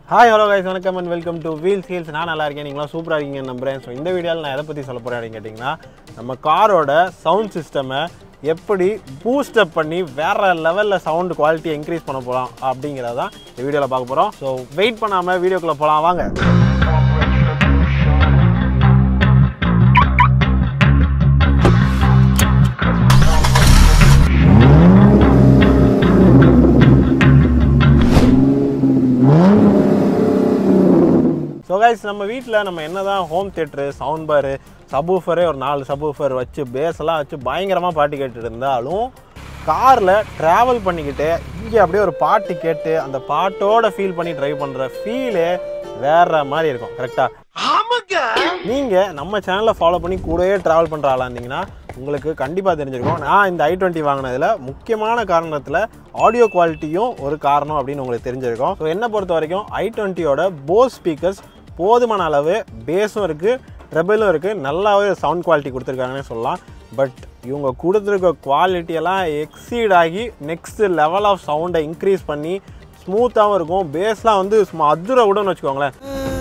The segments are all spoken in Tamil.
ஹாய் ஹலோ கைஸ் வணக்கம் and welcome to wheel heels நான் நல்லா இருக்கேன் நீங்களாம் சூப்பராக இருக்கீங்கன்னு நம்புறேன் ஸோ இந்த வீடியோவில் நான் எதை பற்றி சொல்ல போகிறேன் அப்படின்னு கேட்டிங்கன்னா நம்ம காரோட சவுண்ட் சிஸ்டமை எப்படி பூஸ்டப் பண்ணி வேற லெவலில் சவுண்ட் குவாலிட்டியை இன்க்ரீஸ் பண்ண போகலாம் அப்படிங்கிறதான் இந்த வீடியோவில் பார்க்க போகிறோம் ஸோ வெயிட் பண்ணாமல் வீடியோக்குள்ளே போகலாம் வாங்க ஸோ கைஸ் நம்ம வீட்டில் நம்ம என்ன தான் ஹோம் தேட்டரு சவுண்ட் பாரு சபூஃபரே ஒரு நாலு சபூஃபர் வச்சு பேஸெல்லாம் வச்சு பயங்கரமாக பாட்டு கேட்டுட்டு இருந்தாலும் காரில் ட்ராவல் பண்ணிக்கிட்டு இங்கே அப்படியே ஒரு பாட்டு கேட்டு அந்த பாட்டோட ஃபீல் பண்ணி ட்ரைவ் பண்ணுற ஃபீலே வேற மாதிரி இருக்கும் கரெக்டாக நீங்கள் நம்ம சேனலை ஃபாலோ பண்ணி கூடவே ட்ராவல் பண்ணுற ஆளாக இருந்தீங்கன்னா உங்களுக்கு கண்டிப்பாக தெரிஞ்சிருக்கும் நான் இந்த ஐ டுவெண்ட்டி வாங்கினதில் முக்கியமான காரணத்தில் ஆடியோ குவாலிட்டியும் ஒரு காரணம் அப்படின்னு உங்களுக்கு தெரிஞ்சிருக்கும் ஸோ என்னை பொறுத்த வரைக்கும் ஐ டுவெண்ட்டியோட போஸ் ஸ்பீக்கர்ஸ் போதுமான அளவு பேஸும் இருக்குது ட்ரெபிளும் இருக்குது நல்லாவே சவுண்ட் குவாலிட்டி கொடுத்துருக்காங்கன்னே சொல்லலாம் பட் இவங்க கொடுத்துருக்க குவாலிட்டியெல்லாம் எக்ஸீட் ஆகி நெக்ஸ்ட் லெவல் ஆஃப் சவுண்டை இன்க்ரீஸ் பண்ணி ஸ்மூத்தாகவும் இருக்கும் பேஸ்லாம் வந்து சும்மா அதிர விடன்னு வச்சுக்கோங்களேன்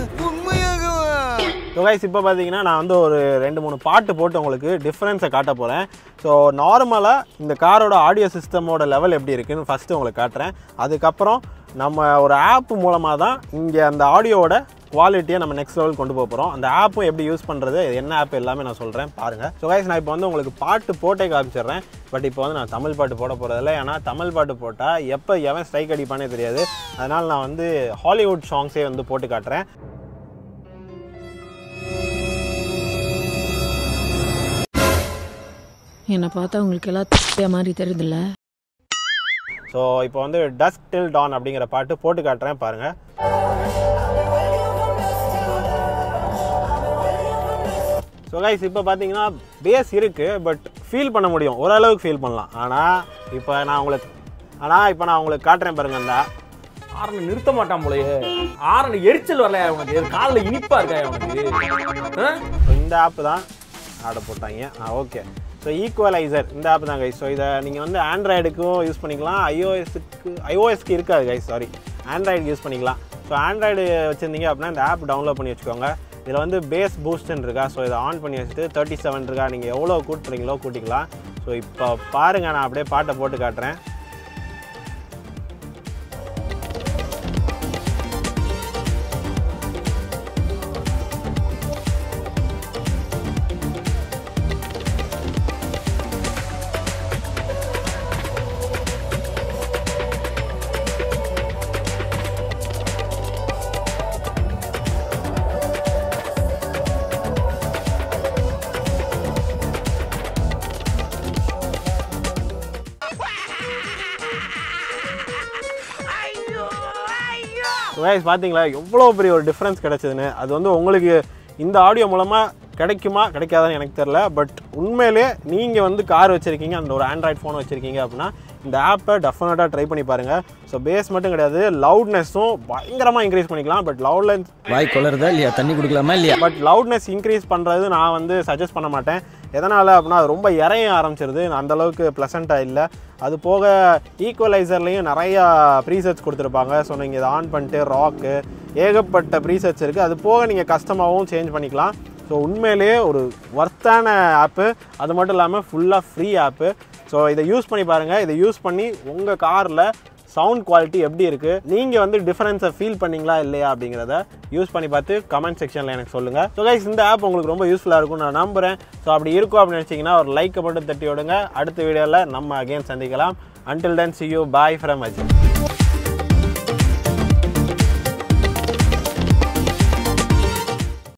ஸோ கைஸ் இப்போ பார்த்தீங்கன்னா நான் வந்து ஒரு ரெண்டு மூணு பாட்டு போட்டு உங்களுக்கு டிஃப்ரென்ஸை காட்ட போகிறேன் ஸோ நார்மலாக இந்த காரோட ஆடியோ சிஸ்டமோட லெவல் எப்படி இருக்குன்னு ஃபஸ்ட்டு உங்களுக்கு காட்டுறேன் அதுக்கப்புறம் நம்ம ஒரு ஆப் மூலமாக தான் இங்கே அந்த ஆடியோவோட குவாலிட்டியை நம்ம நெக்ஸ்ட் லெவல் கொண்டு போக போகிறோம் அந்த ஆப்பும் எப்படி யூஸ் பண்ணுறது என்ன ஆப் எல்லாமே நான் சொல்கிறேன் பாருங்கள் ஸோ கைஸ் நான் இப்போ வந்து உங்களுக்கு பாட்டு போட்டே காமிச்சிடுறேன் பட் இப்போ வந்து நான் தமிழ் பாட்டு போட போகிறதில்ல ஏன்னா தமிழ் பாட்டு போட்டால் எப்போ எவன் ஸ்ட்ரைக் அடிப்பானே தெரியாது அதனால் நான் வந்து ஹாலிவுட் சாங்ஸே வந்து போட்டு காட்டுறேன் என்னை பார்த்தா உங்களுக்கு எல்லாம் தப்பிய மாதிரி தெரியுதுல்ல ஸோ இப்போ வந்து டஸ்க் டில் டான் அப்படிங்கிற பாட்டு போட்டு காட்டுறேன் பாருங்கள் ஸோ கைஸ் இப்போ பார்த்தீங்கன்னா பேஸ் இருக்குது பட் ஃபீல் பண்ண முடியும் ஓரளவுக்கு ஃபீல் பண்ணலாம் ஆனால் இப்போ நான் உங்களுக்கு ஆனால் இப்போ நான் உங்களுக்கு காட்டுறேன் பாருங்க அந்த ஆரனை நிறுத்த மாட்டான் போலயே ஆரனை எரிச்சல் வரலையா உனக்கு காலில் இனிப்பா இருக்கா உனக்கு ஆ? ஸோ இந்த ஆப் தான் ஆர்டர் போட்டாங்க ஆ ஓகே ஸோ ஈக்குவலைசர் இந்த ஆப் தான் கைஸ் ஸோ இதை நீங்கள் வந்து ஆண்ட்ராய்டுக்கும் யூஸ் பண்ணிக்கலாம் ஐஓஎஸ்க்கு ஐஓஎஸ்க்கு இருக்காது கைஸ் சாரி ஆண்ட்ராய்டு யூஸ் பண்ணிக்கலாம் ஸோ ஆண்ட்ராய்டு வச்சுருந்தீங்க அப்படின்னா இந்த ஆப் டவுன்லோட் பண்ணி வச்சுக்கோங்க இதில் வந்து பேஸ் பூஸ்ட்னு இருக்கா ஸோ இதை ஆன் பண்ணி வச்சுட்டு தேர்ட்டி செவன் இருக்கா நீங்கள் எவ்வளோ கூட்டுறீங்களோ கூட்டிக்கலாம் ஸோ இப்போ பாருங்கள் நான் அப்படியே பாட்டை போட்டு காட்டுறேன் கைஸ் பார்த்தீங்களா எவ்வளோ பெரிய ஒரு டிஃப்ரென்ஸ் கிடைச்சதுன்னு அது வந்து உங்களுக்கு இந்த ஆடியோ மூலமாக கிடைக்குமா கிடைக்காதான்னு எனக்கு தெரில பட் உண்மையிலே நீங்கள் வந்து கார் வச்சுருக்கீங்க அந்த ஒரு ஆண்ட்ராய்ட் ஃபோன் வச்சுருக்கீங்க அப்படின்னா இந்த ஆப்பை டெஃபினட்டாக ட்ரை பண்ணி பாருங்கள் ஸோ பேஸ் மட்டும் கிடையாது லவுட்னஸும் பயங்கரமாக இன்க்ரீஸ் பண்ணிக்கலாம் பட் லவுட்னஸ் வாய் கொளருதா இல்லையா தண்ணி குடுக்கலாமா இல்லையா பட் லவுட்னஸ் இன்க்ரீஸ் பண்ணுறது நான் வந்து சஜஸ்ட் பண்ண மாட்டேன் எதனால் அப்படின்னா அது ரொம்ப இறைய ஆரம்பிச்சிருது அந்த அளவுக்கு ப்ளசண்ட்டாக இல்லை அது போக ஈக்குவலைசர்லேயும் நிறையா ப்ரீசெட்ஸ் கொடுத்துருப்பாங்க ஸோ நீங்கள் இதை ஆன் பண்ணிட்டு ராக்கு ஏகப்பட்ட ப்ரீசெட்ஸ் இருக்குது அது போக நீங்கள் கஸ்டமாகவும் சேஞ்ச் பண்ணிக்கலாம் ஸோ உண்மையிலேயே ஒரு ஒர்த்தான ஆப்பு அது மட்டும் இல்லாமல் ஃபுல்லாக ஃப்ரீ ஆப்பு ஸோ இதை யூஸ் பண்ணி பாருங்கள் இதை யூஸ் பண்ணி உங்கள் காரில் சவுண்ட் குவாலிட்டி எப்படி இருக்குது நீங்கள் வந்து டிஃபரன்ஸை ஃபீல் பண்ணீங்களா இல்லையா அப்படிங்கிறத யூஸ் பண்ணி பார்த்து கமெண்ட் செக்ஷனில் எனக்கு சொல்லுங்கள் ஸோ கைஸ் இந்த ஆப் உங்களுக்கு ரொம்ப யூஸ்ஃபுல்லாக இருக்கும்னு நான் நம்புகிறேன் ஸோ அப்படி இருக்கும் அப்படின்னு நினச்சிங்கன்னா ஒரு லைக்கை மட்டும் தட்டி விடுங்க அடுத்த வீடியோவில் நம்ம அகைன் சந்திக்கலாம் until then see you bye from Ajay